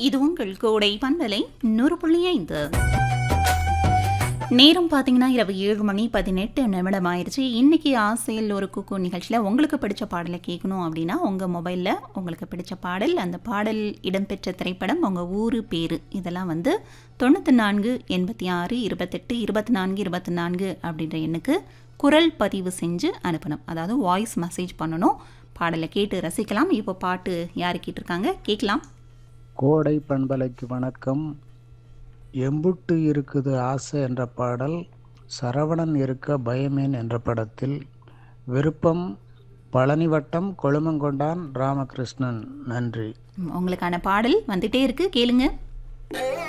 இது உங்கள் கோடை பண்பலை நூறு புள்ளி ஐந்து நேரம் பார்த்தீங்கன்னா இரவு ஏழு மணி பதினெட்டு நிமிடம் ஆயிடுச்சு இன்னைக்கு ஆசையில் ஒரு குக்கு நிகழ்ச்சியில் உங்களுக்கு பிடிச்ச பாடலை கேட்கணும் அப்படின்னா உங்கள் மொபைலில் உங்களுக்கு பிடிச்ச பாடல் அந்த பாடல் இடம்பெற்ற திரைப்படம் உங்கள் ஊர் பேர் இதெல்லாம் வந்து தொண்ணூற்றி நான்கு எண்பத்தி ஆறு இருபத்தெட்டு இருபத்தி நான்கு இருபத்தி நான்கு அப்படின்ற எண்ணுக்கு குரல் பதிவு செஞ்சு அனுப்பணும் அதாவது வாய்ஸ் மெசேஜ் பண்ணணும் பாடலை கேட்டு ரசிக்கலாம் இப்போ பாட்டு யார் கேட்டிருக்காங்க கேட்கலாம் கோடை பண்பலைக்கு வணக்கம் எம்புட்டு இருக்குது ஆசை என்ற பாடல் சரவணன் இருக்க பயமேன் என்ற படத்தில் விருப்பம் பழனி வட்டம் கொழுமங்கொண்டான் ராமகிருஷ்ணன் நன்றி உங்களுக்கான பாடல் வந்துட்டே இருக்கு கேளுங்க